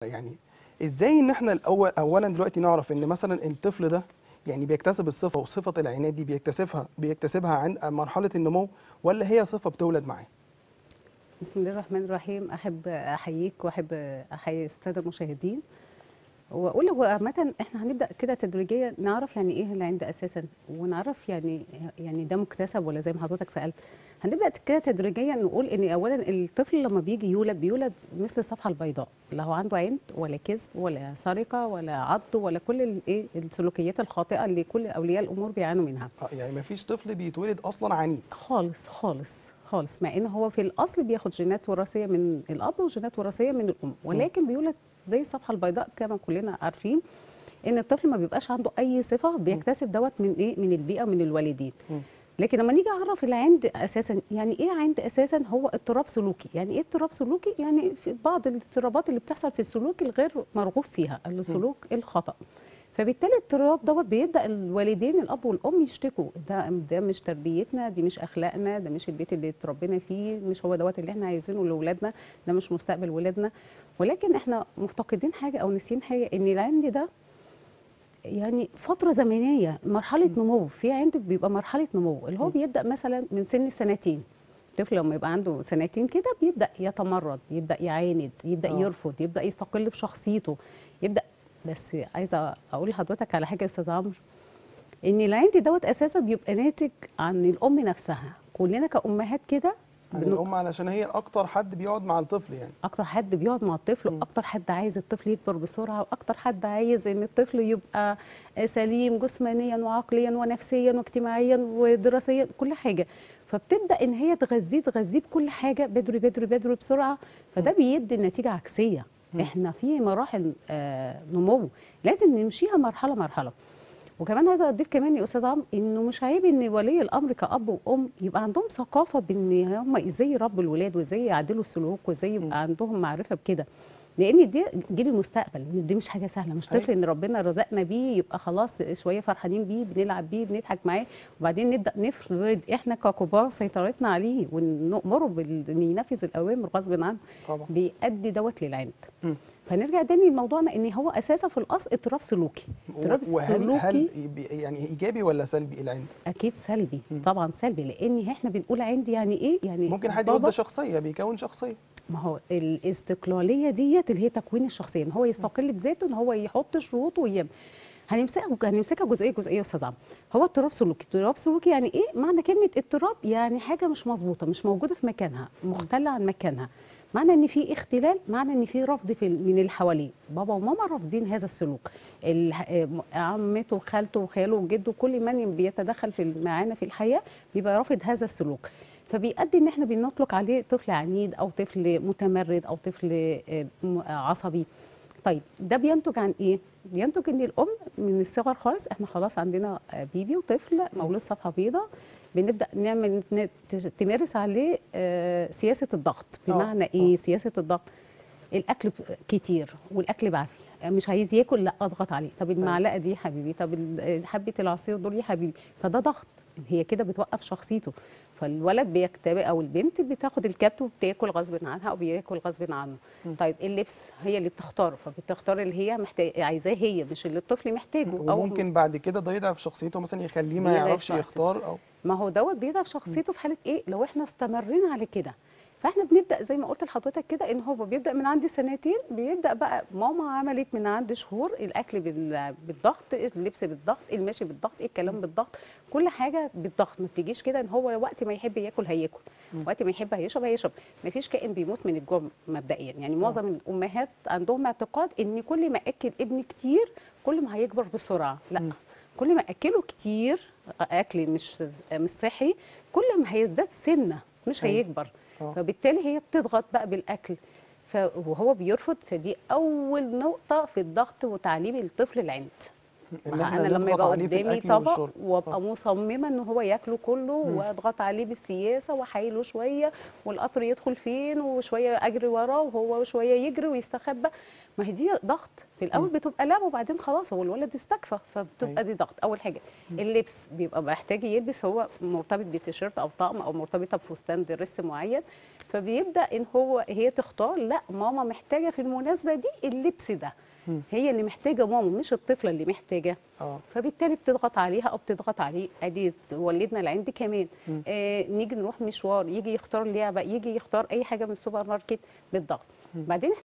يعني ازاي ان احنا الاول اولا دلوقتي نعرف ان مثلا الطفل ده يعني بيكتسب الصفه وصفه العناد دي بيكتسبها بيكتسبها عند مرحله النمو ولا هي صفه بتولد معاه بسم الله الرحمن الرحيم احب احييك واحب احيي الساده المشاهدين واقول هو عامه احنا هنبدا كده تدريجيا نعرف يعني ايه العند اساسا ونعرف يعني يعني ده مكتسب ولا زي ما حضرتك سالت هنبدا كده تدريجيا نقول ان اولا الطفل لما بيجي يولد بيولد مثل الصفحه البيضاء لا هو عنده عند ولا كذب ولا سرقه ولا عض ولا كل الايه السلوكيات الخاطئه اللي كل اولياء الامور بيعانوا منها آه، يعني ما فيش طفل بيتولد اصلا عنيد خالص خالص خالص مع ان هو في الاصل بياخد جينات وراثيه من الاب وجينات وراثيه من الام ولكن بيولد زي الصفحه البيضاء كما كلنا عارفين ان الطفل ما بيبقاش عنده اي صفه بيكتسب دوت من ايه من البيئه من الوالدين مم. لكن لما نيجي اعرف العند اساسا يعني ايه عند اساسا هو اضطراب سلوكي يعني ايه اضطراب سلوكي يعني في بعض الاضطرابات اللي بتحصل في السلوك الغير مرغوب فيها السلوك الخطا فبالتالي الاضطراب دوت بيبدا الوالدين الاب والام يشتكوا ده ده مش تربيتنا دي مش اخلاقنا ده مش البيت اللي اتربينا فيه مش هو دوت اللي احنا عايزينه لاولادنا ده مش مستقبل ولادنا ولكن احنا مفتقدين حاجه او ناسيين حاجه ان العند ده يعني فترة زمنية مرحلة نمو في عند بيبقى مرحلة نمو اللي هو بيبدأ مثلا من سن السنتين الطفل لما يبقى عنده سنتين كده بيبدأ يتمرد يبدأ يعاند يبدأ آه. يرفض يبدأ يستقل بشخصيته يبدأ بس عايزة أقول لحضرتك على حاجة يا أستاذ عمرو إن العند دوت أساسا بيبقى ناتج عن الأم نفسها كلنا كأمهات كده يعني بن- الام علشان هي اكتر حد بيقعد مع الطفل يعني اكتر حد بيقعد مع الطفل واكتر حد عايز الطفل يكبر بسرعه واكتر حد عايز ان الطفل يبقى سليم جسمانيا وعقليا ونفسيا واجتماعيا ودراسيا كل حاجه فبتبدا ان هي تغذيه تغذيه بكل حاجه بدري بدري بدري بسرعه فده بيدي نتيجه عكسيه احنا في مراحل آه نمو لازم نمشيها مرحله مرحله وكمان عايزه اضيف كمان يا استاذ عمرو انه مش عيب ان ولي الامر كاب وام يبقى عندهم ثقافه بان هم ازاي يربوا الولاد وازاي يعدلوا السلوك وازاي يبقى عندهم معرفه بكده لان دي جيل المستقبل دي مش حاجه سهله مش طفل ان ربنا رزقنا بيه يبقى خلاص شويه فرحانين بيه بنلعب بيه بنضحك معاه وبعدين نبدا نفرض احنا ككبار سيطرتنا عليه ونامره بال- ان ينفذ الاوامر غصب عنه طبعا بيؤدي دوت للعند مم. فنرجع تاني لموضوعنا ان هو اساسا في الاصل اضطراب سلوكي اضطراب وهل سلوكي هل بي- يعني ايجابي ولا سلبي العند اكيد سلبي طبعا سلبي لان احنا بنقول عندي يعني ايه يعني ممكن حد يقول بابا- ده شخصيه بيكون شخصيه ما هو الاستقلاليه ديت اللي هي تكوين الشخصيه ان هو يستقل بذاته ان هو يحط شروطه ويعمل هنمسكها هنمسكها جزئيه جزئيه يا استاذ عمرو هو اضطراب سلوكي اضطراب سلوكي يعني ايه معنى كلمه اضطراب يعني حاجه مش مظبوطه مش موجوده في مكانها مختله عن مكانها معنى ان في اختلال معنى ان في رفض في من اللي حواليه بابا وماما رافضين هذا السلوك ال- آه، عمته وخالته وخاله وجده كل من بيتدخل في معانا في الحياه بيبقى رافض هذا السلوك فبيؤدي ان احنا بنطلق عليه طفل عنيد او طفل متمرد او طفل آه، م- آه، عصبي طيب ده بينتج عن ايه بينتج ان الام من الصغر خالص احنا خلاص عندنا آه، بيبي وطفل مولود صفحه بيضاء بنبدا نعمل ن- تش- تمارس عليه آه، سياسه الضغط آه، بمعنى آه. ايه سياسه الضغط الاكل ب- كتير والاكل بعافيه مش عايز ياكل لا اضغط عليه طب المعلقه دي يا حبيبي طب ال- حبه العصير دول يا حبيبي فده ضغط هي كده بتوقف شخصيته فالولد بيكتبئ او البنت بتاخد الكبت وبتاكل غصب عنها او بياكل غصب عنه طيب اللبس هي اللي بتختاره فبتختار اللي هي محتاج عايزاه هي مش اللي الطفل محتاجه وممكن بعد كده ده يضعف شخصيته مثلا يخليه ما بيضعف يعرفش شخصيته. يختار او ما هو دوت بيضعف شخصيته في حاله ايه لو احنا استمرينا على كده فاحنا بنبدا زي ما قلت لحضرتك كده ان هو بيبدا من عندي سنتين بيبدا بقى ماما عملت من عندي شهور الاكل بال- بالضغط اللبس بالضغط المشي بالضغط الكلام بالضغط كل حاجه بالضغط ما بتجيش كده ان هو وقت ما يحب ياكل هياكل وقت ما يحب هيشرب هيشرب ما فيش كائن بيموت من الجوع مبدئيا يعني معظم الامهات عندهم اعتقاد ان كل ما اكل ابني كتير كل ما هيكبر بسرعه لا كل ما اكله كتير اكل مش مش صحي كل ما هيزداد سمنه مش أيوة. هيكبر آه. فبالتالي هي بتضغط بقى بالاكل ف- وهو بيرفض فدي اول نقطه في الضغط وتعليم الطفل العند إن ما إحنا انا لما نضغط يبقى عليه في قدامي الأكل طبق والشرب. وابقى آه. مصممه ان هو ياكله كله واضغط عليه بالسياسه واحايله شويه والقطر يدخل فين وشويه اجري وراه وهو شويه يجري ويستخبى ما هي دي ضغط في الاول بتبقى لعبه وبعدين خلاص هو الولد استكفى فبتبقى أيوة. دي ضغط اول حاجه اللبس بيبقى محتاج يلبس هو مرتبط بتيشيرت او طقم او مرتبطه بفستان درس معين فبيبدا ان هو هي تختار لا ماما محتاجه في المناسبه دي اللبس ده هي اللي محتاجه ماما مش الطفله اللي محتاجه اه فبالتالي بتضغط عليها او بتضغط عليه ادي ولدنا العند كمان آه نيجي نروح مشوار يجي يختار لعبه يجي يختار اي حاجه من السوبر ماركت بالضغط بعدين